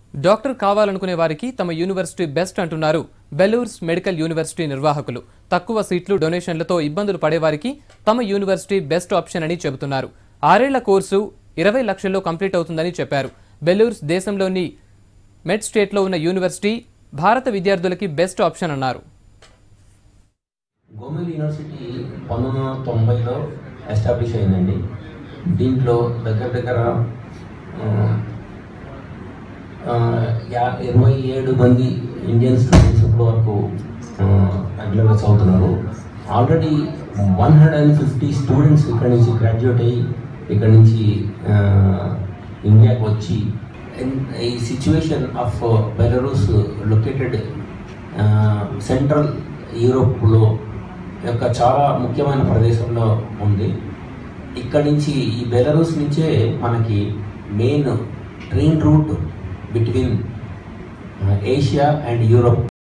doctor కావాలనుకునే వారికి తమ యూనివర్సిటీ బెస్ట్ అంటున్నారు బెలూర్స్ మెడికల్ యూనివర్సిటీ నిర్వాహకులు తక్కువ సీట్లు డొనేషన్లతో ఇబ్బందులు పడేవారికి తమ యూనివర్సిటీ బెస్ట్ ఆప్షన్ అని చెబుతున్నారు ఆరేళ్ల కోర్సు ఇరవై లక్షల్లో కంప్లీట్ అవుతుందని చెప్పారు బెలూర్స్ దేశంలోని మెడ్ స్టేట్లో ఉన్న యూనివర్సిటీ భారత విద్యార్థులకి బెస్ట్ ఆప్షన్ అన్నారు గోమెల్ యూనివర్సిటీ పంతొమ్మిది వందల తొంభైలో ఎస్టాబ్లిష్ అయిందండి దీంట్లో దగ్గర దగ్గర ఆ, ఆ, యా- ఇరవై ఏడు మంది ఇండియన్ స్టూడెంట్స్ ఇప్పటి వరకు రెగ్యులర్గా చదువుతున్నారు already one hundred and fifty students ఇక్కడ నుంచి గ్రాడ్యుయేట్ అయ్యి ఇక్కడ నుంచి ఆ, ఇండియాకి వచ్చి in- ఈ situation of Belarus located central యూరోప్లో యొక్క చాలా ముఖ్యమైన ప్రదేశంలో ఉంది ఇక్కడ నుంచి ఈ బెలరూస్ నుంచే మనకి main train route between Asia and Europe